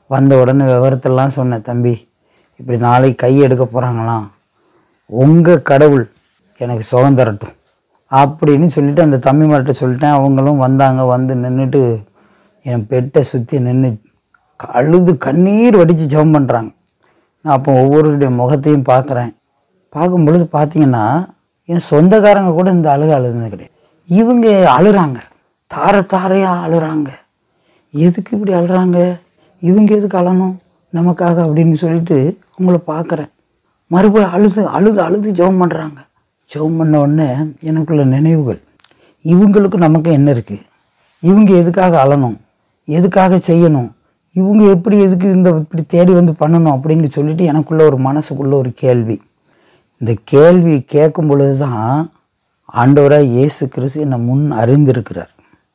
வந்த உடனே விவரத்தெல்லாம் சொன்னேன் தம்பி இப்படி நாளைக்கு கை எடுக்க போகிறாங்களாம் உங்கள் கடவுள் எனக்கு சுகம் தரட்டும் அப்படின்னு சொல்லிட்டு அந்த தம்பிமார்கிட்ட சொல்லிட்டேன் அவங்களும் வந்தாங்க வந்து நின்றுட்டு என் பெட்டை சுற்றி நின்று அழுது கண்ணீர் வடித்து ஜெபம் பண்ணுறாங்க நான் அப்போ ஒவ்வொருடைய முகத்தையும் பார்க்குறேன் பார்க்கும் பொழுது பார்த்தீங்கன்னா என் சொந்தக்காரங்க கூட இந்த அழுக அழுதுனது கிடையாது இவங்க அழுறாங்க தார தாரையாக அழுறாங்க எதுக்கு இப்படி அழுறாங்க இவங்க எதுக்கு அழணும் நமக்காக அப்படின்னு சொல்லிட்டு அவங்கள பார்க்குறேன் மறுபடியும் அழுது அழுது அழுது ஜெபம் பண்ணுறாங்க ஜெபம் பண்ண உடனே எனக்குள்ள நினைவுகள் இவங்களுக்கு நமக்கு என்ன இருக்குது இவங்க எதுக்காக அழணும் எதுக்காக செய்யணும் இவங்க எப்படி எதுக்கு இந்த இப்படி தேடி வந்து பண்ணணும் அப்படின்னு சொல்லிட்டு எனக்குள்ள ஒரு மனசுக்குள்ள ஒரு கேள்வி இந்த கேள்வி கேட்கும் பொழுது தான் ஆண்டவராக இயேசு கிறிஸ்து என்னை முன் அறிந்திருக்கிறார்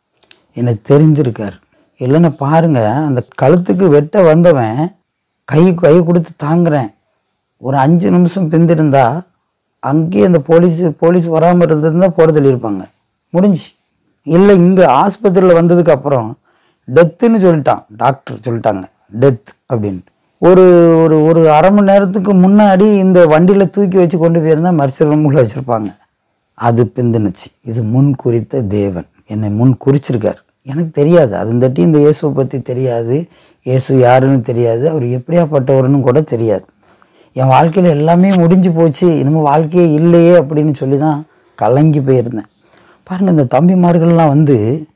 என்னை தெரிஞ்சிருக்கார் இல்லைன்னா பாருங்க அந்த கழுத்துக்கு வெட்ட வந்தவன் கை கை கொடுத்து தாங்குறேன் ஒரு அஞ்சு நிமிஷம் பிந்திருந்தா அங்கேயே அந்த போலீஸ் போலீஸ் வராமல் இருந்திருந்தா போட சொல்லியிருப்பாங்க முடிஞ்சு இல்லை இங்கே ஆஸ்பத்திரியில் வந்ததுக்கு அப்புறம் டெத்துன்னு சொல்லிட்டான் டாக்டர் சொல்லிட்டாங்க டெத் அப்படின்ட்டு ஒரு ஒரு ஒரு அரை மணி நேரத்துக்கு முன்னாடி இந்த வண்டியில் தூக்கி வச்சு கொண்டு போயிருந்தா மருத்துவ ரூமில் வச்சுருப்பாங்க அது பிந்துனுச்சு இது முன் குறித்த தேவன் என்னை முன் குறிச்சிருக்கார் எனக்கு தெரியாது அதுந்தட்டி இந்த இயேசுவை பற்றி தெரியாது இயேசு யாருன்னு தெரியாது அவர் எப்படியாப்பட்டவர்னு கூட தெரியாது என் வாழ்க்கையில் எல்லாமே முடிஞ்சு போச்சு இனிமேல் வாழ்க்கையே இல்லையே அப்படின்னு சொல்லி தான் கலங்கி போயிருந்தேன் பாருங்கள் இந்த தம்பிமார்கள்லாம் வந்து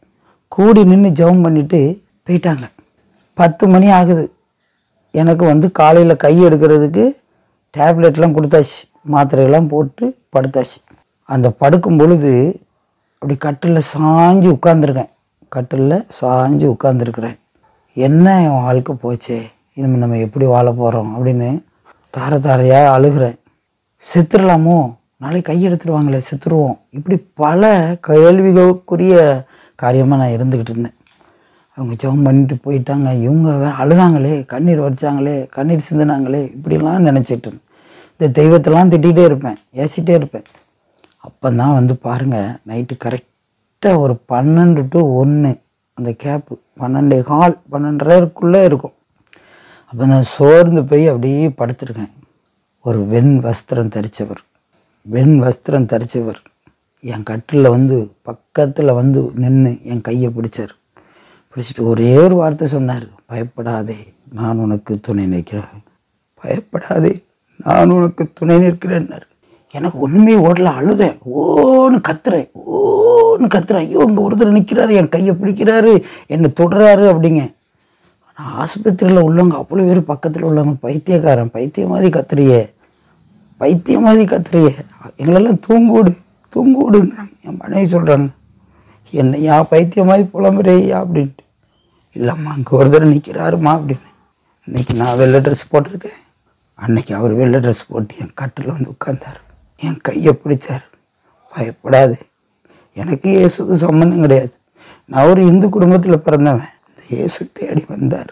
கூடி நின்று ஜெபம் பண்ணிட்டு போயிட்டாங்க பத்து மணி ஆகுது எனக்கு வந்து காலையில் கை எடுக்கிறதுக்கு டேப்லெட்லாம் கொடுத்தாச்சு மாத்திரையெல்லாம் போட்டு படுத்தாச்சு அந்த படுக்கும் பொழுது அப்படி கட்டிலில் சாஞ்சு உட்காந்துருக்கேன் கட்டிலில் சாஞ்சு உட்காந்துருக்குறேன் என்ன என் வாழ்க்கை போச்சே இனிமேல் நம்ம எப்படி வாழ போகிறோம் அப்படின்னு தார தாரையாக அழுகிறேன் செத்துடலாமோ நாளைக்கு கை எடுத்துருவாங்களே செத்துருவோம் இப்படி பல கேள்விகளுக்குரிய காரியமாக நான் இருந்துக்கிட்டு இருந்தேன் அவங்க ஜெபம் பண்ணிட்டு போயிட்டாங்க இவங்க வேற அழுதாங்களே கண்ணீர் வடிச்சாங்களே கண்ணீர் சிந்தினாங்களே இப்படிலாம் நினச்சிட்டு இருந்தேன் இந்த தெய்வத்தெல்லாம் திட்டிகிட்டே இருப்பேன் ஏசிட்டே இருப்பேன் அப்போ தான் வந்து பாருங்கள் நைட்டு கரெக்டாக ஒரு பன்னெண்டு டு ஒன்று அந்த கேப்பு பன்னெண்டே கால் பன்னெண்டரைக்குள்ளே இருக்கும் அப்போ நான் சோர்ந்து போய் அப்படியே படுத்திருக்கேன் ஒரு வெண் வஸ்திரம் தரித்தவர் வெண் வஸ்திரம் தரித்தவர் என் கட்டிலில் வந்து பக்கத்தில் வந்து நின்று என் கையை பிடிச்சார் பிடிச்சிட்டு ஒரே ஒரு வார்த்தை சொன்னார் பயப்படாதே நான் உனக்கு துணை நிற்கிறேன் பயப்படாதே நான் உனக்கு துணை நிற்கிறேன்னாரு எனக்கு ஒன்றுமே ஓடல அழுதேன் ஓன்னு கத்துறேன் ஓன்னு கத்துறேன் ஐயோ இங்கே ஒருத்தர் நிற்கிறாரு என் கையை பிடிக்கிறாரு என்னை தொடுறாரு அப்படிங்க ஆனால் ஆஸ்பத்திரியில் உள்ளவங்க அவ்வளோ பேர் பக்கத்தில் உள்ளவங்க பைத்தியக்காரன் பைத்தியம் மாதிரி கத்துறியே பைத்தியம் மாதிரி கத்துறியே எங்களெல்லாம் தூங்குடு தூங்குடுங்கிறாங்க என் மனைவி சொல்கிறாங்க என்னையா பைத்தியம் மாதிரி புலம்புறையா அப்படின்ட்டு இல்லைம்மா அங்கே ஒரு தடவை நிற்கிறாருமா அப்படின்னு இன்னைக்கு நான் வெள்ளை ட்ரெஸ் போட்டிருக்கேன் அன்னைக்கு அவர் வெள்ளை ட்ரெஸ் போட்டு என் கட்டில் வந்து உட்கார்ந்தார் என் கையை பிடிச்சார் பயப்படாது எனக்கு இயேசுக்கு சம்மந்தம் கிடையாது நான் ஒரு இந்து குடும்பத்தில் பிறந்தவன் இந்த இயேசு தேடி வந்தார்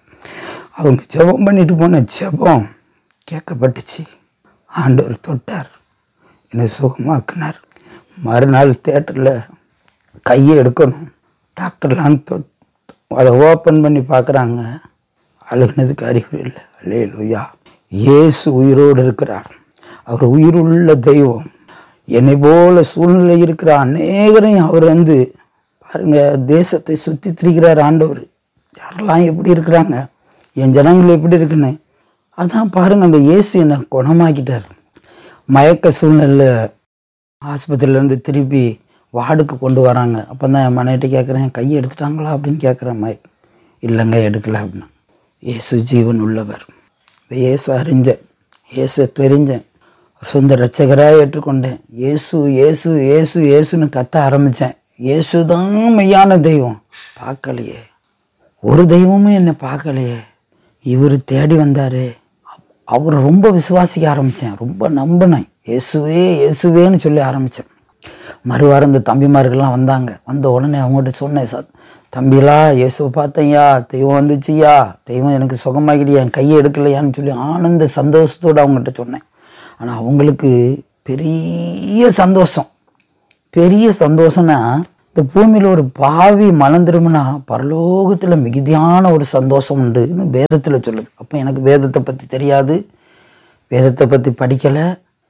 அவங்க ஜெபம் பண்ணிட்டு போன ஜெபம் கேட்கப்பட்டுச்சு ஆண்டவர் தொட்டார் என்னை சுகமாக்குனார் மறுநாள் தேட்டரில் கையை எடுக்கணும் டாக்டர்லாம் தொட் அதை ஓப்பன் பண்ணி பார்க்குறாங்க அழுகுனதுக்கு அறிகுறி இல்லை அல்லே லூயா இயேசு உயிரோடு இருக்கிறார் அவர் உயிருள்ள தெய்வம் என்னை போல சூழ்நிலை இருக்கிற அநேகரையும் அவர் வந்து பாருங்க தேசத்தை சுற்றி திரிகிறார் ஆண்டவர் யாரெல்லாம் எப்படி இருக்கிறாங்க என் ஜனங்கள் எப்படி இருக்குன்னு அதான் பாருங்க அந்த இயேசு என்னை குணமாக்கிட்டார் மயக்க சூழ்நிலை ஆஸ்பத்திரியிலேருந்து திருப்பி வார்டுக்கு கொண்டு வராங்க அப்போ தான் என் மனைவிட்ட கேட்குறேன் கையை எடுத்துட்டாங்களா அப்படின்னு கேட்குறேன் மய இல்லைங்க எடுக்கல அப்படின்னா இயேசு ஜீவன் உள்ளவர் இந்த இயேசு அறிஞ்சேன் இயேசு தெரிஞ்சேன் சொந்த ரட்சகராக ஏற்றுக்கொண்டேன் இயேசு இயேசு இயேசு இயேசுன்னு கத்த ஆரம்பித்தேன் இயேசு தான் மெய்யான தெய்வம் பார்க்கலையே ஒரு தெய்வமும் என்னை பார்க்கலையே இவர் தேடி வந்தார் அவரை ரொம்ப விசுவாசிக்க ஆரம்பித்தேன் ரொம்ப நம்பினேன் இயேசுவே இயேசுவேன்னு சொல்லி ஆரம்பித்தேன் மறுவாரம் இந்த தம்பிமார்கள்லாம் வந்தாங்க வந்த உடனே அவங்ககிட்ட சொன்னேன் சத் தம்பிலா இயேசுவை பார்த்தேன்யா தெய்வம் வந்துச்சுயா தெய்வம் எனக்கு சுகமாகிடியா என் கையை எடுக்கலையான்னு சொல்லி ஆனந்த சந்தோஷத்தோடு அவங்ககிட்ட சொன்னேன் ஆனால் அவங்களுக்கு பெரிய சந்தோஷம் பெரிய சந்தோஷம்னா இந்த பூமியில் ஒரு பாவி மனம் திரும்பினா பரலோகத்தில் மிகுதியான ஒரு சந்தோஷம் உண்டுன்னு வேதத்தில் சொல்லுது அப்போ எனக்கு வேதத்தை பற்றி தெரியாது வேதத்தை பற்றி படிக்கலை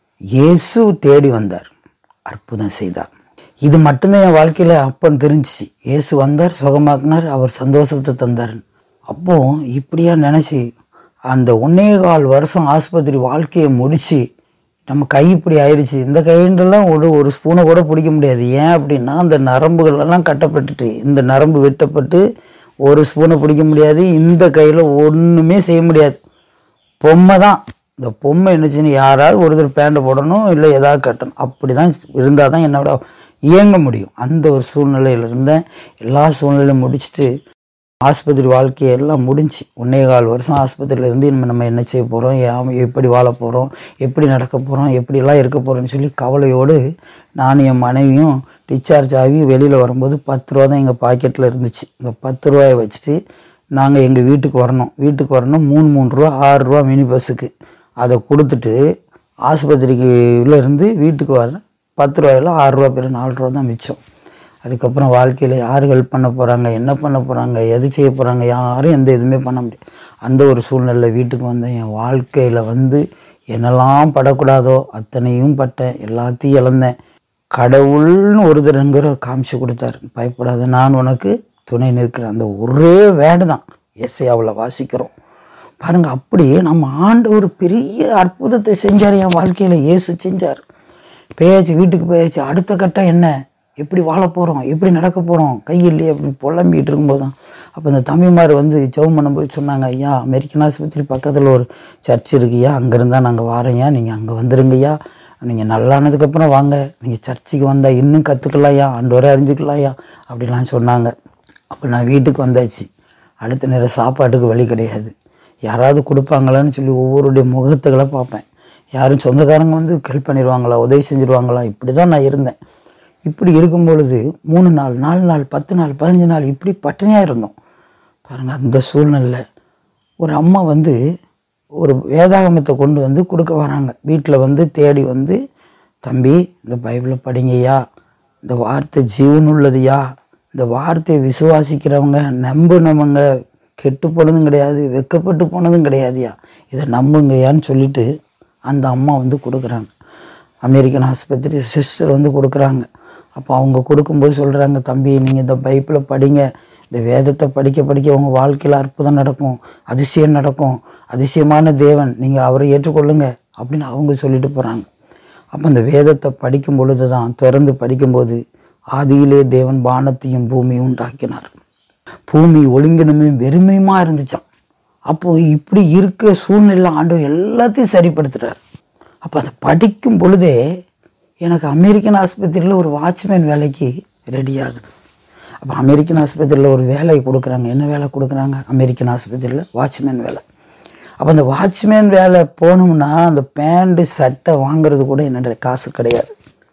இயேசு தேடி வந்தார் அற்புதம் செய்தார் இது மட்டும்தான் என் வாழ்க்கையில் அப்பன் தெரிஞ்சிச்சு இயேசு வந்தார் சுகமாக்குனார் அவர் சந்தோஷத்தை தந்தார் அப்போ இப்படியா நினச்சி அந்த ஒன்னே கால் வருஷம் ஆஸ்பத்திரி வாழ்க்கையை முடித்து நம்ம கை இப்படி ஆயிடுச்சு இந்த கைண்டெல்லாம் ஒரு ஒரு ஸ்பூனை கூட பிடிக்க முடியாது ஏன் அப்படின்னா அந்த நரம்புகள் எல்லாம் கட்டப்பட்டுட்டு இந்த நரம்பு வெட்டப்பட்டு ஒரு ஸ்பூனை பிடிக்க முடியாது இந்த கையில் ஒன்றுமே செய்ய முடியாது பொம்மை தான் இந்த பொம்மை என்னச்சுன்னு யாராவது ஒருத்தர் பேண்டை போடணும் இல்லை ஏதாவது கட்டணும் அப்படி தான் இருந்தால் தான் என்னோட இயங்க முடியும் அந்த ஒரு சூழ்நிலையில் இருந்தேன் எல்லா சூழ்நிலையும் முடிச்சுட்டு ஆஸ்பத்திரி வாழ்க்கையெல்லாம் முடிஞ்சு ஒன்னே கால் வருஷம் ஆஸ்பத்திரியில் இருந்து இனிமேல் நம்ம என்ன செய்ய போகிறோம் எப்படி வாழ போகிறோம் எப்படி நடக்க போகிறோம் எப்படிலாம் இருக்க போகிறோம்னு சொல்லி கவலையோடு நானும் என் மனைவியும் டிஸ்சார்ஜ் ஆகி வெளியில் வரும்போது பத்து ரூபா தான் எங்கள் பாக்கெட்டில் இருந்துச்சு இந்த பத்து ரூபாயை வச்சுட்டு நாங்கள் எங்கள் வீட்டுக்கு வரணும் வீட்டுக்கு வரணும் மூணு மூணு ரூபா ஆறு ரூபா மினி பஸ்ஸுக்கு அதை கொடுத்துட்டு ஆஸ்பத்திரிக்கு உள்ள இருந்து வீட்டுக்கு வர பத்து ரூபாயில் ஆறு ரூபா பேர் நாலு ரூபா தான் மிச்சம் அதுக்கப்புறம் வாழ்க்கையில் யார் ஹெல்ப் பண்ண போகிறாங்க என்ன பண்ண போகிறாங்க எது செய்ய போகிறாங்க யாரும் எந்த இதுவுமே பண்ண முடியாது அந்த ஒரு சூழ்நிலை வீட்டுக்கு வந்தேன் என் வாழ்க்கையில் வந்து என்னெல்லாம் படக்கூடாதோ அத்தனையும் பட்டேன் எல்லாத்தையும் இழந்தேன் கடவுள்னு ஒருத்தருங்கிற காமிச்சு கொடுத்தாரு பயப்படாத நான் உனக்கு துணை நிற்கிறேன் அந்த ஒரே வேடு தான் எஸ்ஐயாவில் வாசிக்கிறோம் பாருங்கள் அப்படி நம்ம ஆண்டு ஒரு பெரிய அற்புதத்தை செஞ்சார் என் வாழ்க்கையில் இயேசு செஞ்சார் பேயாச்சு வீட்டுக்கு போயாச்சு அடுத்த கட்டம் என்ன எப்படி வாழ போகிறோம் எப்படி நடக்க போகிறோம் கையில்லையே அப்படி புலம்பிகிட்டு இருக்கும்போது தான் அப்போ இந்த தம்பிமார் வந்து ஜெபம் பண்ணும்போது சொன்னாங்க ஐயா அமெரிக்கன் ஆஸ்பத்திரி பக்கத்தில் ஒரு சர்ச் இருக்குய்யா அங்கேருந்தா நாங்கள் வாரோம்யா நீங்கள் அங்கே வந்துருங்கய்யா நீங்கள் நல்லானதுக்கப்புறம் வாங்க நீங்கள் சர்ச்சுக்கு வந்தால் இன்னும் கற்றுக்கலாம்யா ஆண்டு வரை அறிஞ்சிக்கலாம்யா அப்படிலாம் சொன்னாங்க அப்போ நான் வீட்டுக்கு வந்தாச்சு அடுத்த நேரம் சாப்பாட்டுக்கு வழி கிடையாது யாராவது கொடுப்பாங்களான்னு சொல்லி ஒவ்வொருடைய முகத்துக்களை பார்ப்பேன் யாரும் சொந்தக்காரங்க வந்து ஹெல்ப் பண்ணிடுவாங்களா உதவி செஞ்சுருவாங்களா இப்படி தான் நான் இருந்தேன் இப்படி இருக்கும் பொழுது மூணு நாள் நாலு நாள் பத்து நாள் பதினஞ்சு நாள் இப்படி பட்டினியாக இருந்தோம் பாருங்கள் அந்த சூழ்நிலை ஒரு அம்மா வந்து ஒரு வேதாகமத்தை கொண்டு வந்து கொடுக்க வராங்க வீட்டில் வந்து தேடி வந்து தம்பி இந்த பைபிளை படிங்கய்யா இந்த வார்த்தை ஜீவன் உள்ளதுயா இந்த வார்த்தையை விசுவாசிக்கிறவங்க நம்பினவங்க கெட்டு போனதும் கிடையாது வெக்கப்பட்டு போனதும் கிடையாதுயா இதை நம்புங்கய்யான்னு சொல்லிட்டு அந்த அம்மா வந்து கொடுக்குறாங்க அமெரிக்கன் ஆஸ்பத்திரி சிஸ்டர் வந்து கொடுக்குறாங்க அப்போ அவங்க கொடுக்கும்போது சொல்கிறாங்க தம்பி நீங்கள் இந்த பைபிளை படிங்க இந்த வேதத்தை படிக்க படிக்க உங்கள் வாழ்க்கையில் அற்புதம் நடக்கும் அதிசயம் நடக்கும் அதிசயமான தேவன் நீங்கள் அவரை ஏற்றுக்கொள்ளுங்க அப்படின்னு அவங்க சொல்லிட்டு போகிறாங்க அப்போ அந்த வேதத்தை படிக்கும் பொழுது தான் திறந்து படிக்கும்போது ஆதியிலே தேவன் வானத்தையும் பூமியும் உண்டாக்கினார் பூமி ஒழுங்கினமையும் வெறுமையுமா இருந்துச்சாம் அப்போ இப்படி இருக்க சூழ்நிலை ஆண்டவர் எல்லாத்தையும் சரிப்படுத்துறார் அப்போ அதை படிக்கும் பொழுதே எனக்கு அமெரிக்கன் ஆஸ்பத்திரியில் ஒரு வாட்ச்மேன் வேலைக்கு ரெடி ஆகுது அப்போ அமெரிக்கன் ஆஸ்பத்திரியில் ஒரு வேலை கொடுக்குறாங்க என்ன வேலை கொடுக்குறாங்க அமெரிக்கன் ஆஸ்பத்திரியில் வாட்ச்மேன் வேலை அப்போ அந்த வாட்ச்மேன் வேலை போனோம்னா அந்த பேண்ட்டு சட்டை வாங்குறது கூட என்னோட காசு கிடையாது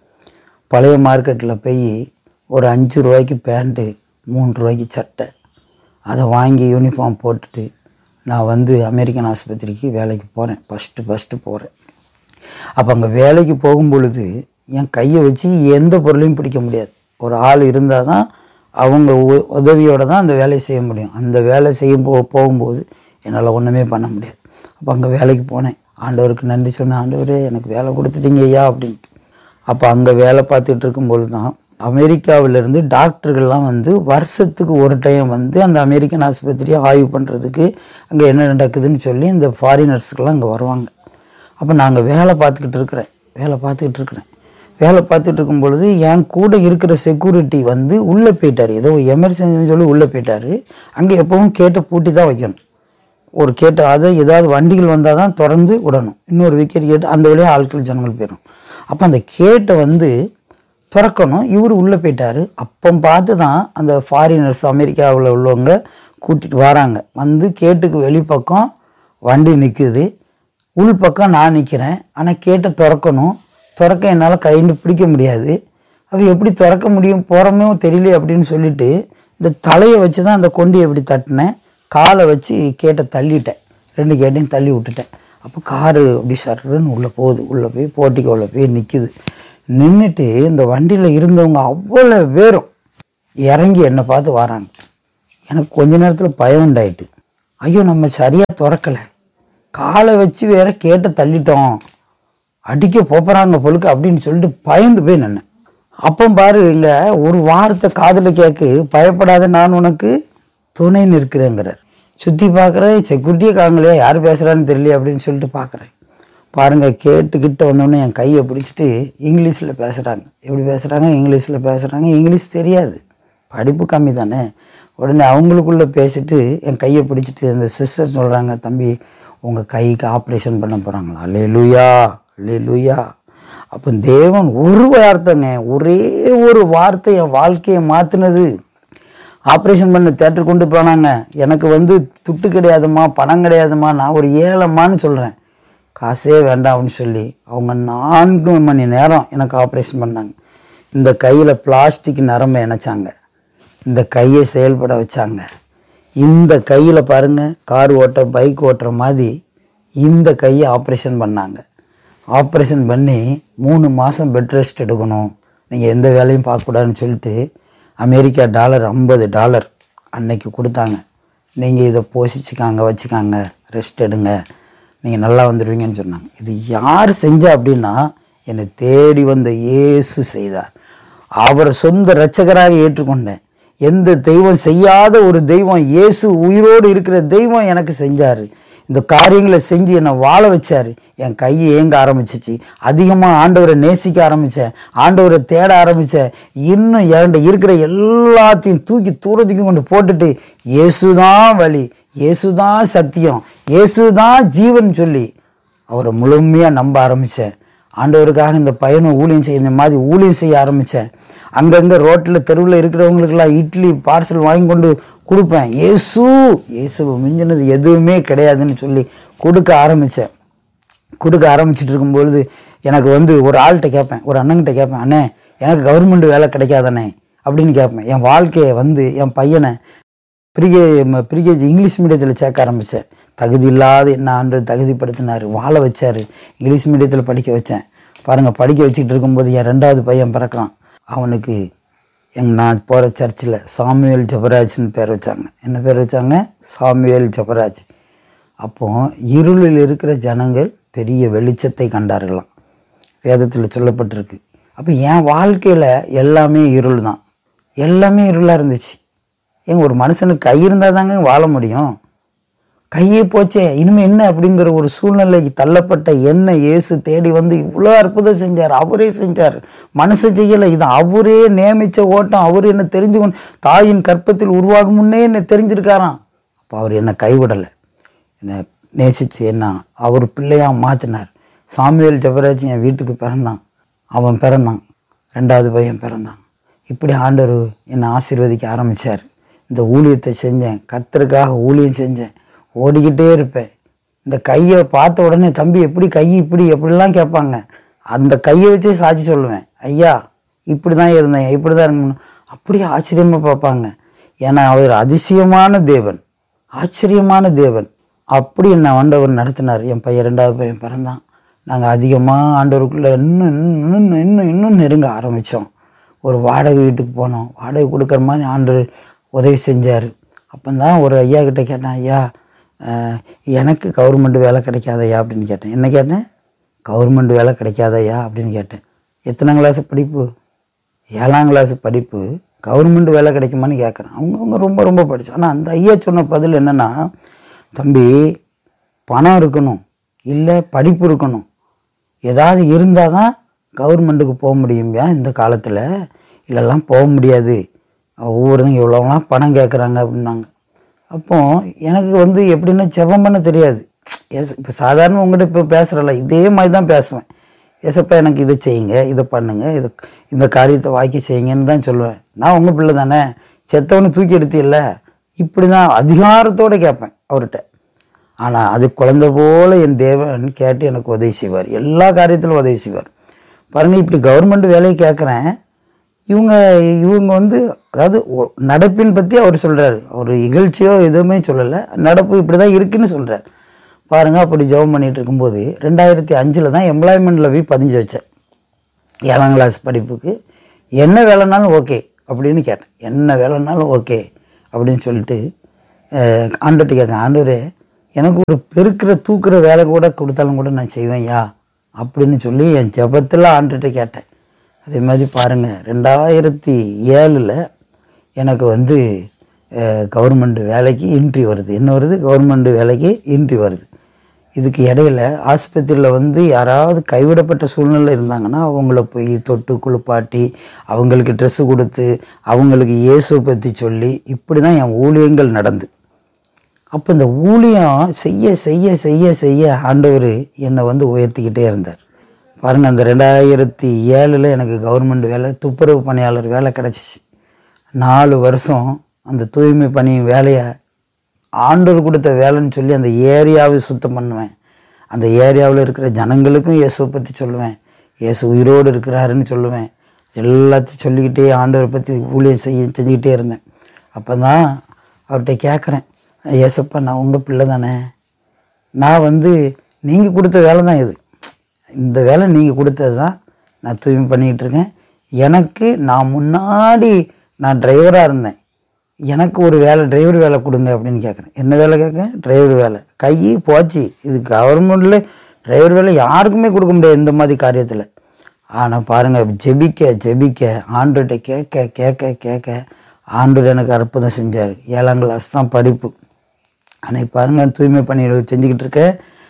பழைய மார்க்கெட்டில் போய் ஒரு அஞ்சு ரூபாய்க்கு பேண்ட்டு மூணு ரூபாய்க்கு சட்டை அதை வாங்கி யூனிஃபார்ம் போட்டுட்டு நான் வந்து அமெரிக்கன் ஆஸ்பத்திரிக்கு வேலைக்கு போகிறேன் ஃபஸ்ட்டு ஃபஸ்ட்டு போகிறேன் அப்போ அங்கே வேலைக்கு போகும் பொழுது என் கையை வச்சு எந்த பொருளையும் பிடிக்க முடியாது ஒரு ஆள் இருந்தால் தான் அவங்க உ- உதவியோட தான் அந்த வேலையை செய்ய முடியும் அந்த வேலை செய்யும் போ போகும்போது என்னால் ஒன்றுமே பண்ண முடியாது அப்போ அங்கே வேலைக்கு போனேன் ஆண்டவருக்கு நன்றி சொன்னேன் ஆண்டவரே எனக்கு வேலை கொடுத்துட்டீங்க ஐயா அப்படின்ட்டு அப்போ அங்கே வேலை பார்த்துட்டு இருக்கும்போது தான் அமெரிக்காவிலேருந்து டாக்டர்கள்லாம் வந்து வருஷத்துக்கு ஒரு டைம் வந்து அந்த அமெரிக்கன் ஆஸ்பத்திரியை ஆய்வு பண்ணுறதுக்கு அங்கே என்ன நடக்குதுன்னு சொல்லி இந்த ஃபாரினர்ஸ்க்கெல்லாம் அங்கே வருவாங்க அப்போ நாங்கள் வேலை பார்த்துக்கிட்டு இருக்கிறேன் வேலை பார்த்துக்கிட்டு இருக்கிறேன் வேலை பார்த்துட்டு இருக்கும் பொழுது என் கூட இருக்கிற செக்யூரிட்டி வந்து உள்ளே போயிட்டார் ஏதோ எமர்ஜென்சின்னு சொல்லி உள்ளே போயிட்டார் அங்கே எப்பவும் கேட்டை பூட்டி தான் வைக்கணும் ஒரு கேட்டு அதை ஏதாவது வண்டிகள் வந்தால் தான் திறந்து விடணும் இன்னொரு விக்கெட் கேட்டு அந்த வழியாக ஆட்கள் ஜனங்கள் போயிடும் அப்போ அந்த கேட்டை வந்து திறக்கணும் இவர் உள்ளே போயிட்டார் அப்போ பார்த்து தான் அந்த ஃபாரினர்ஸ் அமெரிக்காவில் உள்ளவங்க கூட்டிகிட்டு வராங்க வந்து கேட்டுக்கு வெளிப்பக்கம் வண்டி நிற்குது உள் பக்கம் நான் நிற்கிறேன் ஆனால் கேட்டை திறக்கணும் திறக்க என்னால் கைண்டு பிடிக்க முடியாது அப்போ எப்படி திறக்க முடியும் போகிறோமே தெரியல அப்படின்னு சொல்லிட்டு இந்த தலையை வச்சு தான் அந்த கொண்டி எப்படி தட்டினேன் காலை வச்சு கேட்டை தள்ளிட்டேன் ரெண்டு கேட்டையும் தள்ளி விட்டுட்டேன் அப்போ காரு அப்படி சர்ன்னு உள்ளே போகுது உள்ளே போய் போட்டிக்கு உள்ளே போய் நிற்குது நின்றுட்டு இந்த வண்டியில் இருந்தவங்க அவ்வளோ பேரும் இறங்கி என்னை பார்த்து வராங்க எனக்கு கொஞ்ச நேரத்தில் பயம் உண்டாயிட்டு ஐயோ நம்ம சரியாக திறக்கலை காலை வச்சு வேற கேட்ட தள்ளிட்டோம் அடிக்க போப்பறாங்க பொழுக்கு அப்படின்னு சொல்லிட்டு பயந்து போய் நின்னேன் அப்போ பாரு இங்க ஒரு வார்த்தை காதில் கேக்கு பயப்படாத நான் உனக்கு துணை நிற்கிறேங்கிறார் சுற்றி பார்க்குறேன் செக்யூரிட்டியே காங்களே யார் பேசுகிறான்னு தெரியல அப்படின்னு சொல்லிட்டு பார்க்குறேன் பாருங்க கேட்டுக்கிட்ட வந்தோடனே என் கையை பிடிச்சிட்டு இங்கிலீஷில் பேசுகிறாங்க எப்படி பேசுகிறாங்க இங்கிலீஷில் பேசுகிறாங்க இங்கிலீஷ் தெரியாது படிப்பு கம்மி தானே உடனே அவங்களுக்குள்ளே பேசிட்டு என் கையை பிடிச்சிட்டு அந்த சிஸ்டர் சொல்கிறாங்க தம்பி உங்கள் கைக்கு ஆப்ரேஷன் பண்ண போகிறாங்களா லே லூயா லே லூயா அப்போ தேவன் ஒரு வார்த்தைங்க ஒரே ஒரு வார்த்தை என் வாழ்க்கையை மாற்றினது ஆப்ரேஷன் பண்ண தேட்டர் கொண்டு போனாங்க எனக்கு வந்து துட்டு கிடையாதும்மா பணம் கிடையாதும்மா நான் ஒரு ஏழைம்மான்னு சொல்கிறேன் காசே வேண்டாம் அப்படின்னு சொல்லி அவங்க நான்கு மணி நேரம் எனக்கு ஆப்ரேஷன் பண்ணாங்க இந்த கையில் பிளாஸ்டிக் நரம்பை இணைச்சாங்க இந்த கையை செயல்பட வச்சாங்க இந்த கையில் பாருங்க கார் ஓட்ட பைக் ஓட்டுற மாதிரி இந்த கையை ஆப்ரேஷன் பண்ணாங்க ஆப்ரேஷன் பண்ணி மூணு மாதம் பெட் ரெஸ்ட் எடுக்கணும் நீங்கள் எந்த வேலையும் பார்க்கக்கூடாதுன்னு சொல்லிட்டு அமெரிக்கா டாலர் ஐம்பது டாலர் அன்னைக்கு கொடுத்தாங்க நீங்கள் இதை போஷிச்சுக்காங்க வச்சுக்காங்க ரெஸ்ட் எடுங்க நீங்கள் நல்லா வந்துடுவீங்கன்னு சொன்னாங்க இது யார் செஞ்சா அப்படின்னா என்னை தேடி வந்த இயேசு செய்தார் அவரை சொந்த இரட்சகராக ஏற்றுக்கொண்டேன் எந்த தெய்வம் செய்யாத ஒரு தெய்வம் இயேசு உயிரோடு இருக்கிற தெய்வம் எனக்கு செஞ்சார் இந்த காரியங்களை செஞ்சு என்னை வாழ வச்சார் என் கை ஏங்க ஆரம்பிச்சிச்சு அதிகமாக ஆண்டவரை நேசிக்க ஆரம்பித்தேன் ஆண்டவரை தேட ஆரம்பித்தேன் இன்னும் என்கிட்ட இருக்கிற எல்லாத்தையும் தூக்கி தூரத்துக்கு கொண்டு போட்டுட்டு இயேசுதான் வழி இயேசுதான் சத்தியம் இயேசுதான் ஜீவன் சொல்லி அவரை முழுமையாக நம்ப ஆரம்பித்தேன் ஆண்டவருக்காக இந்த பையனும் ஊழியம் செய்ய இந்த மாதிரி ஊழியம் செய்ய ஆரம்பித்தேன் அங்கங்கே ரோட்டில் தெருவில் இருக்கிறவங்களுக்கெல்லாம் இட்லி பார்சல் வாங்கி கொண்டு கொடுப்பேன் இயேசு இயேசுவை மிஞ்சினது எதுவுமே கிடையாதுன்னு சொல்லி கொடுக்க ஆரம்பித்தேன் கொடுக்க ஆரம்பிச்சிட்டு இருக்கும்பொழுது எனக்கு வந்து ஒரு ஆள்கிட்ட கேட்பேன் ஒரு அண்ணன்கிட்ட கேட்பேன் அண்ணே எனக்கு கவர்மெண்ட் வேலை கிடைக்காதானே அப்படின்னு கேட்பேன் என் வாழ்க்கையை வந்து என் பையனை ப்ரீகே ப்ரீகேஜி இங்கிலீஷ் மீடியத்தில் சேர்க்க ஆரம்பித்தேன் தகுதி இல்லாத என்ன ஆண்டு தகுதிப்படுத்தினார் வாழ வச்சார் இங்கிலீஷ் மீடியத்தில் படிக்க வச்சேன் பாருங்கள் படிக்க வச்சுக்கிட்டு இருக்கும்போது என் ரெண்டாவது பையன் பிறக்கிறான் அவனுக்கு எங் நான் போகிற சர்ச்சில் சாமுவேல் ஜபராஜ்னு பேர் வச்சாங்க என்ன பேர் வச்சாங்க சாமுவேல் ஜபராஜ் அப்போ இருளில் இருக்கிற ஜனங்கள் பெரிய வெளிச்சத்தை கண்டார்களாம் வேதத்தில் சொல்லப்பட்டிருக்கு அப்போ என் வாழ்க்கையில் எல்லாமே இருள் தான் எல்லாமே இருளாக இருந்துச்சு ஏங்க ஒரு மனுஷனுக்கு கை இருந்தால் தாங்க வாழ முடியும் கையே போச்சே இனிமே என்ன அப்படிங்கிற ஒரு சூழ்நிலைக்கு தள்ளப்பட்ட என்ன இயேசு தேடி வந்து இவ்வளோ அற்புதம் செஞ்சார் அவரே செஞ்சார் மனுஷன் செய்யலை இது அவரே நியமித்த ஓட்டம் அவர் என்ன தெரிஞ்சு கொண்டு தாயின் கற்பத்தில் உருவாகும் முன்னே என்னை தெரிஞ்சிருக்காராம் அப்போ அவர் என்னை கைவிடலை என்னை நேசித்து என்ன அவர் பிள்ளையாக மாற்றினார் சாமுவேல் ஜெபராஜ் என் வீட்டுக்கு பிறந்தான் அவன் பிறந்தான் ரெண்டாவது பையன் பிறந்தான் இப்படி ஆண்டவர் என்னை ஆசீர்வதிக்க ஆரம்பித்தார் இந்த ஊழியத்தை செஞ்சேன் கர்த்தருக்காக ஊழியம் செஞ்சேன் ஓடிக்கிட்டே இருப்பேன் இந்த கையை பார்த்த உடனே தம்பி எப்படி கை இப்படி எப்படிலாம் கேட்பாங்க அந்த கையை வச்சே சாட்சி சொல்லுவேன் ஐயா இப்படி தான் இருந்தேன் இப்படி தான் இருக்கணும் அப்படியே ஆச்சரியமாக பார்ப்பாங்க ஏன்னா அவர் அதிசயமான தேவன் ஆச்சரியமான தேவன் அப்படி என்னை ஆண்டவர் நடத்தினார் என் பையன் ரெண்டாவது பையன் பிறந்தான் நாங்கள் அதிகமாக ஆண்டவருக்குள்ளே இன்னும் இன்னும் இன்னும் இன்னும் இன்னும் நெருங்க ஆரம்பித்தோம் ஒரு வாடகை வீட்டுக்கு போனோம் வாடகை கொடுக்குற மாதிரி ஆண்டவர் உதவி செஞ்சார் அப்போ தான் ஒரு ஐயா கிட்ட கேட்டேன் ஐயா அஹ், எனக்கு கவர்மெண்ட் வேலை கிடைக்காதய்யா அப்படின்னு கேட்டேன் என்ன கேட்டேன் கவர்மெண்ட் வேலை கிடைக்காதய்யா அப்படின்னு கேட்டேன் எத்தனாம் கிளாஸ் படிப்பு ஏழாம் கிளாஸ் படிப்பு கவர்மெண்ட் வேலை கிடைக்குமான்னு கேட்குறேன் அவங்க அவங்க ரொம்ப ரொம்ப படிச்சு ஆனால் அந்த ஐயா சொன்ன பதில் என்னென்னா தம்பி பணம் இருக்கணும் இல்லை படிப்பு இருக்கணும் ஏதாவது இருந்தால் தான் கவர்மெண்ட்டுக்கு போக முடியும்யா இந்த காலத்தில் இல்லைல்லாம் போக முடியாது ஒவ்வொருத்தங்க இவ்வளோலாம் பணம் கேட்குறாங்க அப்படின்னாங்க அப்போ எனக்கு வந்து எப்படின்னா ஜெபம் பண்ண தெரியாது எஸ் இப்போ சாதாரண உங்கள்கிட்ட இப்போ பேசுகிறல இதே மாதிரி தான் பேசுவேன் ஏசப்பா எனக்கு இதை செய்யுங்க இதை பண்ணுங்க இதை இந்த காரியத்தை வாக்கி செய்யுங்கன்னு தான் சொல்லுவேன் நான் உங்கள் பிள்ளை தானே செத்தவனை தூக்கி எடுத்தில்ல இப்படி தான் அதிகாரத்தோடு கேட்பேன் அவர்கிட்ட ஆனால் அது குழந்தை போல என் தேவன் கேட்டு எனக்கு உதவி செய்வார் எல்லா காரியத்திலும் உதவி செய்வார் பாருங்கள் இப்படி கவர்மெண்ட் வேலையை கேட்குறேன் இவங்க இவங்க வந்து அதாவது ஒ- நடப்பின் பற்றி அவர் சொல்கிறார் ஒரு இகழ்ச்சியோ எதுவுமே சொல்லலை நடப்பு இப்படி தான் இருக்குன்னு சொல்கிறார் பாருங்கள் அப்படி ஜெபம் பண்ணிட்டு இருக்கும்போது ரெண்டாயிரத்தி அஞ்சில் தான் எம்ப்ளாய்மெண்ட்டில் போய் பதிஞ்சு வச்சேன் ஏழாம் கிளாஸ் படிப்புக்கு என்ன வேலைனாலும் ஓகே அப்படின்னு கேட்டேன் என்ன வேலைனாலும் ஓகே அப்படின்னு சொல்லிட்டு அஹ், ஆண்டவர்கிட்ட கேட்கேன் ஆண்டவரே எனக்கு ஒரு பெருக்கிற தூக்குற வேலை கூட கொடுத்தாலும் கூட நான் செய்வேன் யா அப்படின்னு சொல்லி என் ஜெபத்தில் ஆண்டுகிட்ட கேட்டேன் அதே மாதிரி பாருங்கள் ரெண்டாயிரத்தி ஏழில் எனக்கு வந்து கவர்மெண்ட் வேலைக்கு இன்ட்ரி வருது என்ன வருது கவர்மெண்ட் வேலைக்கு இன்ட்ரி வருது இதுக்கு இடையில ஆஸ்பத்திரியில் வந்து யாராவது கைவிடப்பட்ட சூழ்நிலை இருந்தாங்கன்னா அவங்கள போய் தொட்டு குளிப்பாட்டி அவங்களுக்கு ட்ரெஸ்ஸு கொடுத்து அவங்களுக்கு இயேசுவை பற்றி சொல்லி இப்படி தான் என் ஊழியங்கள் நடந்து அப்போ இந்த ஊழியம் செய்ய செய்ய செய்ய செய்ய ஆண்டவர் என்னை வந்து உயர்த்திக்கிட்டே இருந்தார் பாருங்கள் அந்த ரெண்டாயிரத்தி ஏழில் எனக்கு கவர்மெண்ட் வேலை துப்புரவு பணியாளர் வேலை கிடச்சிச்சு நாலு வருஷம் அந்த தூய்மை பணி வேலையை ஆண்டவர் கொடுத்த வேலைன்னு சொல்லி அந்த ஏரியாவை சுத்தம் பண்ணுவேன் அந்த ஏரியாவில் இருக்கிற ஜனங்களுக்கும் இயேசுவை பற்றி சொல்லுவேன் இயேசு உயிரோடு இருக்கிறாருன்னு சொல்லுவேன் எல்லாத்தையும் சொல்லிக்கிட்டே ஆண்டவரை பற்றி ஊழியம் செய்ய செஞ்சுக்கிட்டே இருந்தேன் அப்போ தான் அவர்கிட்ட கேட்குறேன் ஏசப்பா நான் உங்கள் பிள்ளை தானே நான் வந்து நீங்கள் கொடுத்த வேலை தான் இது இந்த வேலை நீங்கள் கொடுத்தது தான் நான் தூய்மை பண்ணிக்கிட்டு இருக்கேன் எனக்கு நான் முன்னாடி நான் டிரைவராக இருந்தேன் எனக்கு ஒரு வேலை டிரைவர் வேலை கொடுங்க அப்படின்னு கேட்குறேன் என்ன வேலை கேட்குறேன் டிரைவர் வேலை கை போச்சு இது கவர்மெண்ட்டில் டிரைவர் வேலை யாருக்குமே கொடுக்க முடியாது இந்த மாதிரி காரியத்தில் ஆனால் பாருங்கள் ஜெபிக்க ஜெபிக்க ஆண்டர்கிட்ட கேட்க கேட்க கேட்க ஆண்டவர் எனக்கு அற்புதம் செஞ்சார் ஏழாம் கிளாஸ் தான் படிப்பு அன்னைக்கு பாருங்கள் தூய்மை பணியில் செஞ்சுக்கிட்டு இருக்கேன்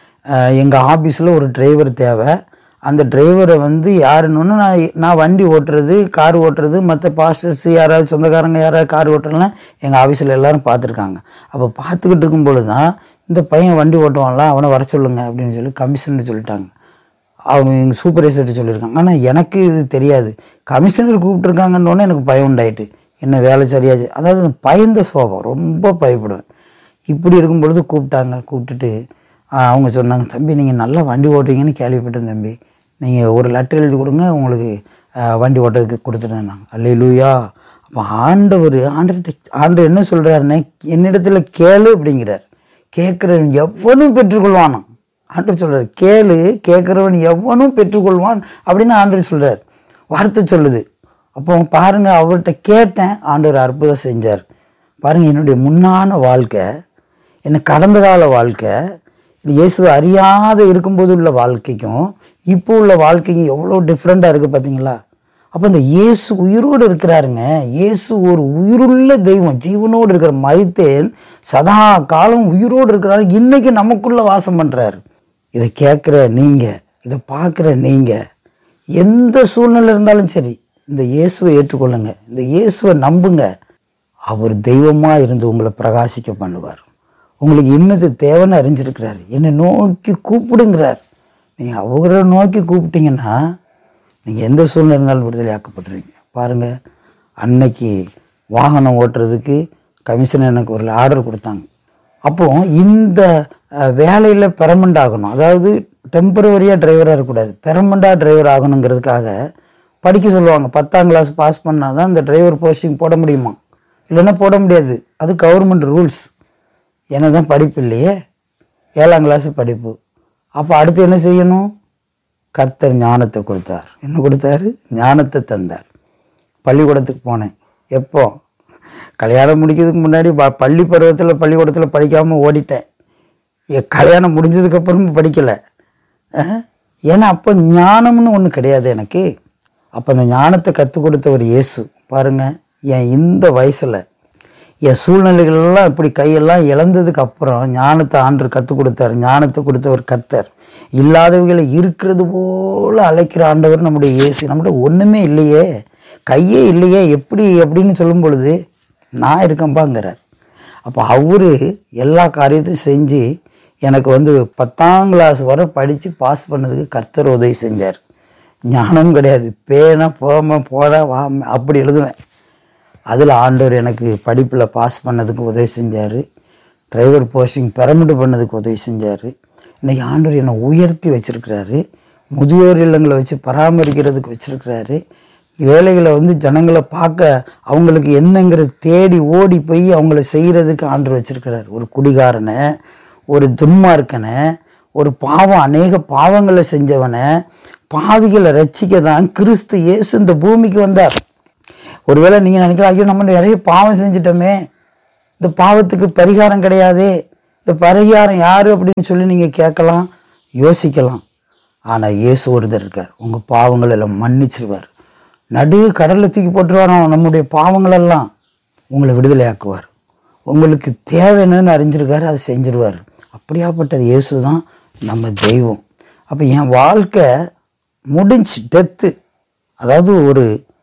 எங்கள் ஆஃபீஸில் ஒரு டிரைவர் தேவை அந்த டிரைவரை வந்து யாருன்னு நான் நான் வண்டி ஓட்டுறது கார் ஓட்டுறது மற்ற பாஸ்டர்ஸ் யாராவது சொந்தக்காரங்க யாராவது கார் ஓட்டுறதுலாம் எங்கள் ஆஃபீஸில் எல்லாரும் பார்த்துருக்காங்க அப்போ பார்த்துக்கிட்டு இருக்கும் பொழுது தான் இந்த பையன் வண்டி ஓட்டுவான்ல அவனை வர சொல்லுங்க அப்படின்னு சொல்லி கமிஷனர் சொல்லிட்டாங்க அவங்க எங்கள் சூப்பர்வைசர்கிட்ட சொல்லியிருக்காங்க ஆனால் எனக்கு இது தெரியாது கமிஷனர் கூப்பிட்ருக்காங்கன்னு எனக்கு பயம் உண்டாயிட்டு என்ன வேலை சரியாச்சு அதாவது பயந்த சோபம் ரொம்ப பயப்படுவேன் இப்படி இருக்கும் பொழுது கூப்பிட்டாங்க கூப்பிட்டுட்டு ஆ, அவங்க சொன்னாங்க தம்பி நீங்கள் நல்லா வண்டி ஓட்டுவீங்கன்னு கேள்விப்பட்டேன் தம்பி நீங்கள் ஒரு லெட்டர் எழுதி கொடுங்க உங்களுக்கு ஆ, வண்டி ஓட்டுறதுக்கு கொடுத்துட்டேன் நாங்கள் அல்லையிலூயா அப்போ ஆண்டவர் ஆண்டர்கிட்ட ஆண்டவர் என்ன சொல்கிறாருன்னா என்னிடத்துல கேளு அப்படிங்கிறார் கேட்குறவன் எவனும் பெற்றுக்கொள்வானாம் ஆண்டவர் சொல்கிறார் கேளு கேட்குறவன் எவனும் பெற்றுக்கொள்வான் அப்படின்னு ஆண்டவர் சொல்கிறார் வார்த்தை சொல்லுது அப்போ பாருங்க அவர்கிட்ட கேட்டேன் ஆண்டவர் அற்புதம் செஞ்சார் பாருங்க என்னுடைய முன்னான வாழ்க்கை என்ன கடந்த கால வாழ்க்கை இயேசுவை அறியாத இருக்கும்போது உள்ள வாழ்க்கைக்கும் இப்போ உள்ள வாழ்க்கைக்கும் எவ்வளோ டிஃப்ரெண்ட்டாக இருக்குது பார்த்தீங்களா அப்போ இந்த இயேசு உயிரோடு இருக்கிறாருங்க இயேசு ஒரு உயிருள்ள தெய்வம் ஜீவனோடு இருக்கிற மறித்தேன் சதா காலம் உயிரோடு இருக்கிறாரு இன்னைக்கு நமக்குள்ள வாசம் பண்ணுறாரு இதை கேட்குற நீங்கள் இதை பார்க்குற நீங்கள் எந்த சூழ்நிலை இருந்தாலும் சரி இந்த இயேசுவை ஏற்றுக்கொள்ளுங்க இந்த இயேசுவை நம்புங்க அவர் தெய்வமாக இருந்து உங்களை பிரகாசிக்க பண்ணுவார் உங்களுக்கு இன்னது தேவைன்னு அறிஞ்சிருக்கிறார் என்னை நோக்கி கூப்பிடுங்கிறார் நீங்கள் அவரை நோக்கி கூப்பிட்டீங்கன்னா நீங்கள் எந்த சூழ்நிலை இருந்தாலும் விடுதலையாக்கப்படுறீங்க பாருங்கள் அன்னைக்கு வாகனம் ஓட்டுறதுக்கு கமிஷன் எனக்கு ஒரு ஆர்டர் கொடுத்தாங்க அப்போ இந்த வேலையில் பெர்மனண்ட் ஆகணும் அதாவது டெம்பரவரியாக டிரைவராக இருக்கக்கூடாது பெர்மனண்டாக டிரைவர் ஆகணுங்கிறதுக்காக படிக்க சொல்லுவாங்க பத்தாம் கிளாஸ் பாஸ் பண்ணால் தான் இந்த டிரைவர் போஸ்டிங் போட முடியுமா இல்லைன்னா போட முடியாது அது கவர்மெண்ட் ரூல்ஸ் என்ன தான் படிப்பு இல்லையே ஏழாம் கிளாஸ் படிப்பு அப்போ அடுத்து என்ன செய்யணும் கர்த்தர் ஞானத்தை கொடுத்தார் என்ன கொடுத்தாரு ஞானத்தை தந்தார் பள்ளிக்கூடத்துக்கு போனேன் எப்போ கல்யாணம் முடிக்கிறதுக்கு முன்னாடி ப- பள்ளி பருவத்தில் பள்ளிக்கூடத்தில் படிக்காமல் ஓடிட்டேன் என் கல்யாணம் முடிஞ்சதுக்கப்புறமும் படிக்கலை ஏன்னா அப்போ ஞானம்னு ஒன்று கிடையாது எனக்கு அப்போ அந்த ஞானத்தை கற்றுக் கொடுத்தவர் இயேசு பாருங்கள் என் இந்த வயசில் என் சூழ்நிலைகள்லாம் இப்படி கையெல்லாம் இழந்ததுக்கு அப்புறம் ஞானத்தை ஆண்டு கற்றுக் கொடுத்தார் ஞானத்தை கொடுத்தவர் கர்த்தர் இல்லாதவைகளை இருக்கிறது போல அழைக்கிற ஆண்டவர் நம்முடைய இயேசு நம்மகிட்ட ஒன்றுமே இல்லையே கையே இல்லையே எப்படி அப்படின்னு சொல்லும் பொழுது நான் இருக்கேன்பாங்கிறார் அப்போ அவரு எல்லா காரியத்தையும் செஞ்சு எனக்கு வந்து பத்தாம் கிளாஸ் வரை படித்து பாஸ் பண்ணதுக்கு கர்த்தர் உதவி செஞ்சார் ஞானம் கிடையாது பேனா போம போடா வாம அப்படி எழுதுவேன் அதில் ஆண்டவர் எனக்கு படிப்பில் பாஸ் பண்ணதுக்கு உதவி செஞ்சார் டிரைவர் போஸ்டிங் பெரமிட் பண்ணதுக்கு உதவி செஞ்சார் இன்றைக்கி ஆண்டவர் என்னை உயர்த்தி வச்சிருக்கிறாரு முதியோர் இல்லங்களை வச்சு பராமரிக்கிறதுக்கு வச்சிருக்கிறாரு வேலைகளை வந்து ஜனங்களை பார்க்க அவங்களுக்கு என்னங்கிறது தேடி ஓடி போய் அவங்கள செய்கிறதுக்கு ஆண்டவர் வச்சிருக்கிறார் ஒரு குடிகாரனை ஒரு துன்மார்க்கனை ஒரு பாவம் அநேக பாவங்களை செஞ்சவனை பாவிகளை ரட்சிக்க தான் கிறிஸ்து இயேசு இந்த பூமிக்கு வந்தார் ஒருவேளை நீங்கள் நினைக்கலாம் ஐயோ நம்ம நிறைய பாவம் செஞ்சிட்டோமே இந்த பாவத்துக்கு பரிகாரம் கிடையாதே இந்த பரிகாரம் யார் அப்படின்னு சொல்லி நீங்கள் கேட்கலாம் யோசிக்கலாம் ஆனால் இயேசு ஒருத்தர் இருக்கார் உங்கள் பாவங்கள் எல்லாம் மன்னிச்சிருவார் நடு கடலில் தூக்கி போட்டுருவாராம் நம்முடைய பாவங்களெல்லாம் உங்களை விடுதலையாக்குவார் உங்களுக்கு தேவை என்னன்னு அறிஞ்சிருக்காரு அதை செஞ்சிருவார் அப்படியாப்பட்டது இயேசு தான் நம்ம தெய்வம் அப்போ என் வாழ்க்கை முடிஞ்சு டெத்து அதாவது ஒரு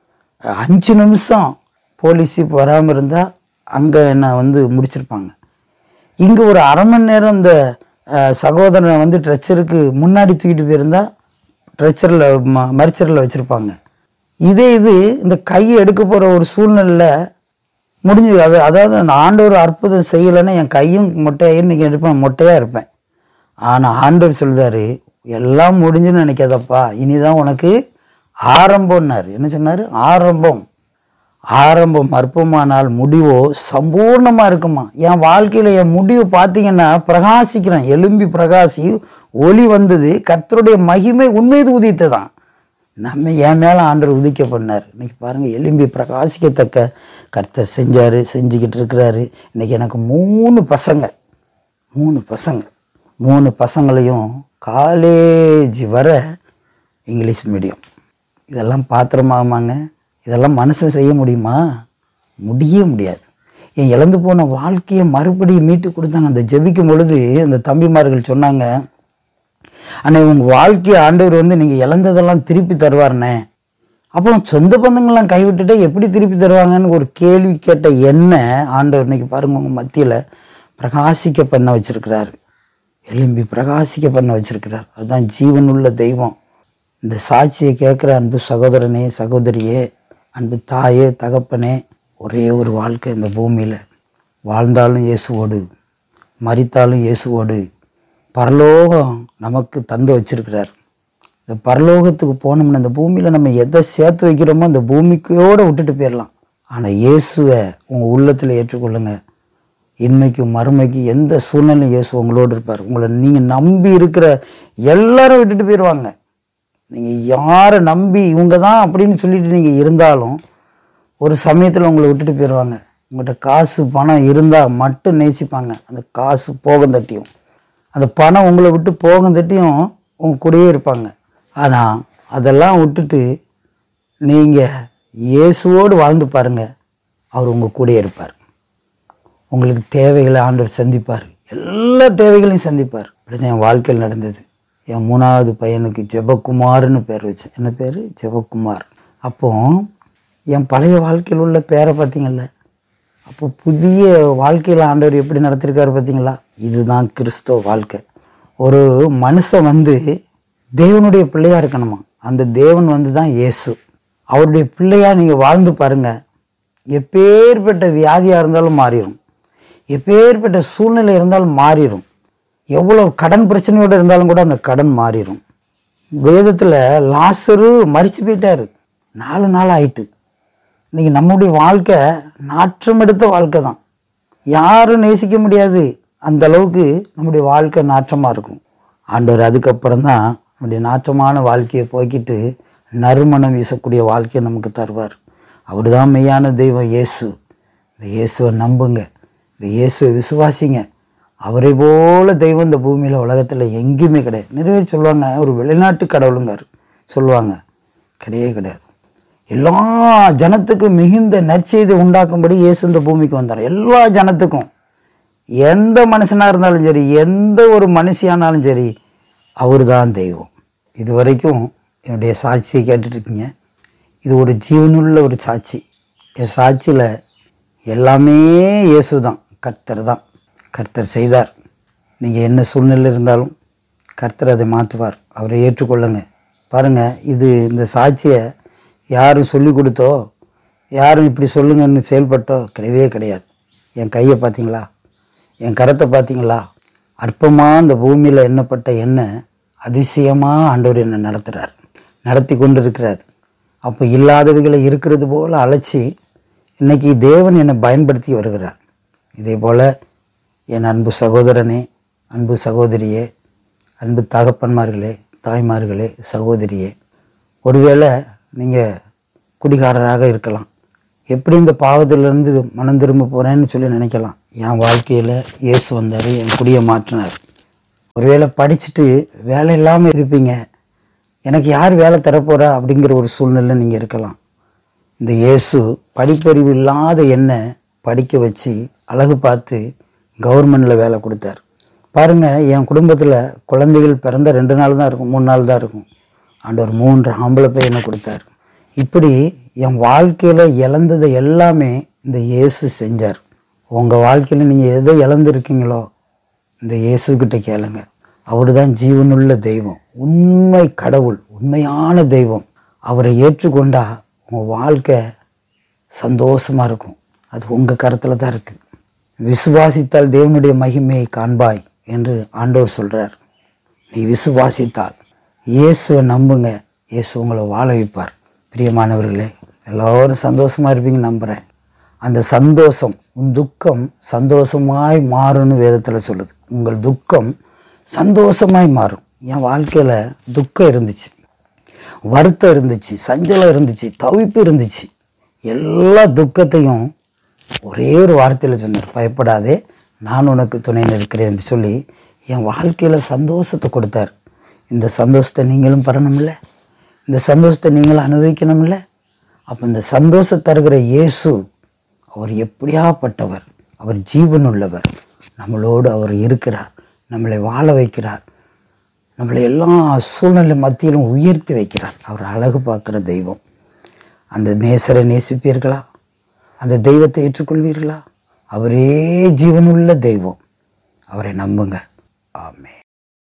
அஞ்சு நிமிஷம் போலீஸ் இப்போ வராமல் இருந்தால் அங்கே என்னை வந்து முடிச்சிருப்பாங்க இங்கே ஒரு அரை மணி நேரம் இந்த அஹ், சகோதரனை வந்து ட்ரெச்சருக்கு முன்னாடி தூக்கிட்டு போயிருந்தா ட்ரெச்சரில் ம மரிச்சரில் வச்சுருப்பாங்க இதே இது இந்த கையை எடுக்க போகிற ஒரு சூழ்நிலையில் முடிஞ்சு அது அதாவது அந்த ஆண்டவர் அற்புதம் செய்யலைன்னா என் கையும் மொட்டையாகி இன்றைக்கி எடுப்பேன் மொட்டையாக இருப்பேன் ஆனால் ஆண்டவர் சொல்லுதாரு எல்லாம் முடிஞ்சுன்னு நினைக்காதப்பா இனிதான் உனக்கு ஆரம்பம்னாரு என்ன சொன்னார் ஆரம்பம் ஆரம்பம் அற்பமானால் முடிவோ சம்பூர்ணமாக இருக்குமா என் வாழ்க்கையில் என் முடிவு பார்த்தீங்கன்னா பிரகாசிக்கிறேன் எலும்பி பிரகாசி ஒளி வந்தது கர்த்தருடைய மகிமை உண்மைது உதித்ததான் நம்ம என் மேலே ஆண்டவர் உதிக்க பண்ணார் இன்னைக்கு பாருங்கள் எலும்பி பிரகாசிக்கத்தக்க கர்த்தர் செஞ்சார் செஞ்சுக்கிட்டு இருக்கிறாரு இன்னைக்கு எனக்கு மூணு பசங்க மூணு பசங்க மூணு பசங்களையும் காலேஜ் வர இங்கிலீஷ் மீடியம் இதெல்லாம் பாத்திரமாகுமாங்க இதெல்லாம் மனுஷன் செய்ய முடியுமா முடியவே முடியாது என் இழந்து போன வாழ்க்கையை மறுபடியும் மீட்டு கொடுத்தாங்க அந்த ஜெபிக்கும் பொழுது அந்த தம்பிமார்கள் சொன்னாங்க அண்ணே உங்கள் வாழ்க்கையை ஆண்டவர் வந்து நீங்கள் இழந்ததெல்லாம் திருப்பி தருவார்ண்ணே அப்போ சொந்த பந்தங்கள்லாம் கைவிட்டுட்டு எப்படி திருப்பி தருவாங்கன்னு ஒரு கேள்வி கேட்ட என்ன ஆண்டவர் இன்னைக்கு பாருங்க உங்கள் மத்தியில் பிரகாசிக்க பண்ண வச்சிருக்கிறாரு எலும்பி பிரகாசிக்க பண்ண வச்சிருக்கிறார் அதுதான் ஜீவனுள்ள தெய்வம் இந்த சாட்சியை கேட்குற அன்பு சகோதரனே சகோதரியே அன்பு தாயே தகப்பனே ஒரே ஒரு வாழ்க்கை இந்த பூமியில் வாழ்ந்தாலும் இயேசுவோடு மரித்தாலும் இயேசுவோடு பரலோகம் நமக்கு தந்து வச்சிருக்கிறார் இந்த பரலோகத்துக்கு போனோம்னா இந்த பூமியில் நம்ம எதை சேர்த்து வைக்கிறோமோ அந்த பூமிக்கையோடு விட்டுட்டு போயிடலாம் ஆனால் இயேசுவை உங்கள் உள்ளத்தில் ஏற்றுக்கொள்ளுங்க இன்னைக்கும் மறுமைக்கு எந்த சூழ்நிலையும் இயேசு உங்களோடு இருப்பார் உங்களை நீங்கள் நம்பி இருக்கிற எல்லாரும் விட்டுட்டு போயிடுவாங்க நீங்கள் யாரை நம்பி இவங்க தான் அப்படின்னு சொல்லிட்டு நீங்கள் இருந்தாலும் ஒரு சமயத்தில் உங்களை விட்டுட்டு போயிடுவாங்க உங்கள்கிட்ட காசு பணம் இருந்தால் மட்டும் நேசிப்பாங்க அந்த காசு போகம் தட்டியும் அந்த பணம் உங்களை விட்டு போகம் தட்டியும் உங்க கூடயே இருப்பாங்க ஆனால் அதெல்லாம் விட்டுட்டு நீங்கள் இயேசுவோடு வாழ்ந்து பாருங்கள் அவர் உங்கள் கூடயே இருப்பார் உங்களுக்கு தேவைகளை ஆண்டவர் சந்திப்பார் எல்லா தேவைகளையும் சந்திப்பார் இப்படிதான் என் வாழ்க்கையில் நடந்தது என் மூணாவது பையனுக்கு ஜெபக்குமார்னு பேர் வச்சேன் என்ன பேர் ஜெபக்குமார் அப்போ என் பழைய வாழ்க்கையில் உள்ள பேரை பார்த்தீங்கல்ல அப்போ புதிய வாழ்க்கையில் ஆண்டவர் எப்படி நடத்திருக்காரு பார்த்தீங்களா இதுதான் கிறிஸ்தவ வாழ்க்கை ஒரு மனுஷன் வந்து தேவனுடைய பிள்ளையா இருக்கணுமா அந்த தேவன் வந்து தான் இயேசு அவருடைய பிள்ளையா நீங்கள் வாழ்ந்து பாருங்க எப்பேற்பட்ட வியாதியாக இருந்தாலும் மாறிடும் எப்பேற்பட்ட சூழ்நிலை இருந்தாலும் மாறிடும் எவ்வளோ கடன் பிரச்சனையோடு இருந்தாலும் கூட அந்த கடன் மாறிடும் வேதத்தில் லாசரு மறிச்சு போயிட்டாரு நாலு நாள் ஆயிட்டு இன்னைக்கு நம்முடைய வாழ்க்கை நாற்றம் எடுத்த வாழ்க்கை தான் யாரும் நேசிக்க முடியாது அந்த அளவுக்கு நம்முடைய வாழ்க்கை நாற்றமாக இருக்கும் ஆண்டவர் அதுக்கப்புறம் தான் நம்முடைய நாற்றமான வாழ்க்கையை போக்கிட்டு நறுமணம் வீசக்கூடிய வாழ்க்கையை நமக்கு தருவார் அவர் தான் மெய்யான தெய்வம் இயேசு இந்த இயேசுவை நம்புங்க இந்த இயேசுவை விசுவாசிங்க அவரை போல தெய்வம் இந்த பூமியில் உலகத்தில் எங்கேயுமே கிடையாது நிறைய பேர் சொல்லுவாங்க ஒரு வெளிநாட்டு கடவுளுங்கார் சொல்லுவாங்க கிடையவே கிடையாது எல்லா ஜனத்துக்கும் மிகுந்த நற்செய்தி உண்டாக்கும்படி இயேசு இந்த பூமிக்கு வந்தார் எல்லா ஜனத்துக்கும் எந்த மனுஷனாக இருந்தாலும் சரி எந்த ஒரு மனுஷியானாலும் சரி அவர் தான் தெய்வம் இது வரைக்கும் என்னுடைய சாட்சியை கேட்டுட்டு இருக்கீங்க இது ஒரு ஜீவனுள்ள ஒரு சாட்சி என் சாட்சியில் எல்லாமே இயேசு தான் கர்த்தர் தான் கர்த்தர் செய்தார் நீங்கள் என்ன சூழ்நிலை இருந்தாலும் கர்த்தர் அதை மாற்றுவார் அவரை ஏற்றுக்கொள்ளுங்க பாருங்கள் இது இந்த சாட்சியை யாரும் சொல்லி கொடுத்தோ யாரும் இப்படி சொல்லுங்கன்னு செயல்பட்டோ கிடையவே கிடையாது என் கையை பார்த்தீங்களா என் கரத்தை பார்த்தீங்களா அற்பமாக இந்த பூமியில் எண்ணப்பட்ட எண்ணெய் அதிசயமாக ஆண்டவர் என்னை நடத்துகிறார் நடத்தி கொண்டு இருக்கிறார் அப்போ இல்லாதவைகளை இருக்கிறது போல் அழைச்சி இன்னைக்கு தேவன் என்னை பயன்படுத்தி வருகிறார் இதே போல் என் அன்பு சகோதரனே அன்பு சகோதரியே அன்பு தகப்பன்மார்களே தாய்மார்களே சகோதரியே ஒருவேளை நீங்கள் குடிகாரராக இருக்கலாம் எப்படி இந்த பாவத்திலிருந்து மனம் திரும்ப போகிறேன்னு சொல்லி நினைக்கலாம் என் வாழ்க்கையில் இயேசு வந்தார் என் குடியை மாற்றினார் ஒருவேளை படிச்சுட்டு வேலை இல்லாமல் இருப்பீங்க எனக்கு யார் வேலை தரப்போகிறா அப்படிங்கிற ஒரு சூழ்நிலை நீங்கள் இருக்கலாம் இந்த இயேசு படிப்பறிவு இல்லாத என்னை படிக்க வச்சு அழகு பார்த்து கவர்மெண்டில் வேலை கொடுத்தார் பாருங்கள் என் குடும்பத்தில் குழந்தைகள் பிறந்த ரெண்டு நாள் தான் இருக்கும் மூணு நாள் தான் இருக்கும் ஆண்டவர் மூன்று ஆம்பளை பையனை கொடுத்தார் இப்படி என் வாழ்க்கையில் இழந்ததை எல்லாமே இந்த இயேசு செஞ்சார் உங்கள் வாழ்க்கையில் நீங்கள் எதை இழந்திருக்கீங்களோ இந்த இயேசுக்கிட்ட கேளுங்க அவர் தான் ஜீவனுள்ள தெய்வம் உண்மை கடவுள் உண்மையான தெய்வம் அவரை ஏற்றுக்கொண்டா உங்கள் வாழ்க்கை சந்தோஷமாக இருக்கும் அது உங்கள் கருத்தில் தான் இருக்குது விசுவாசித்தால் தேவனுடைய மகிமையை காண்பாய் என்று ஆண்டவர் சொல்கிறார் நீ விசுவாசித்தால் இயேசுவை நம்புங்க இயேசு உங்களை வாழ வைப்பார் பிரியமானவர்களே எல்லோரும் சந்தோஷமாக இருப்பீங்க நம்புகிறேன் அந்த சந்தோஷம் உன் துக்கம் சந்தோஷமாய் மாறும்னு வேதத்தில் சொல்லுது உங்கள் துக்கம் சந்தோஷமாய் மாறும் என் வாழ்க்கையில் துக்கம் இருந்துச்சு வருத்தம் இருந்துச்சு சஞ்சலம் இருந்துச்சு தவிப்பு இருந்துச்சு எல்லா துக்கத்தையும் ஒரே ஒரு வார்த்தையில் சொன்னார் பயப்படாதே நான் உனக்கு துணை நிற்கிறேன் என்று சொல்லி என் வாழ்க்கையில் சந்தோஷத்தை கொடுத்தார் இந்த சந்தோஷத்தை நீங்களும் பெறணும்ல இந்த சந்தோஷத்தை நீங்களும் அனுபவிக்கணும்ல அப்போ இந்த சந்தோஷம் தருகிற இயேசு அவர் எப்படியாப்பட்டவர் அவர் ஜீவன் உள்ளவர் நம்மளோடு அவர் இருக்கிறார் நம்மளை வாழ வைக்கிறார் நம்மளை எல்லா சூழ்நிலை மத்தியிலும் உயர்த்தி வைக்கிறார் அவர் அழகு பார்க்குற தெய்வம் அந்த நேசரை நேசிப்பீர்களா அந்த தெய்வத்தை ஏற்றுக்கொள்வீர்களா அவரே ஜீவனுள்ள தெய்வம் அவரை நம்புங்க ஆமே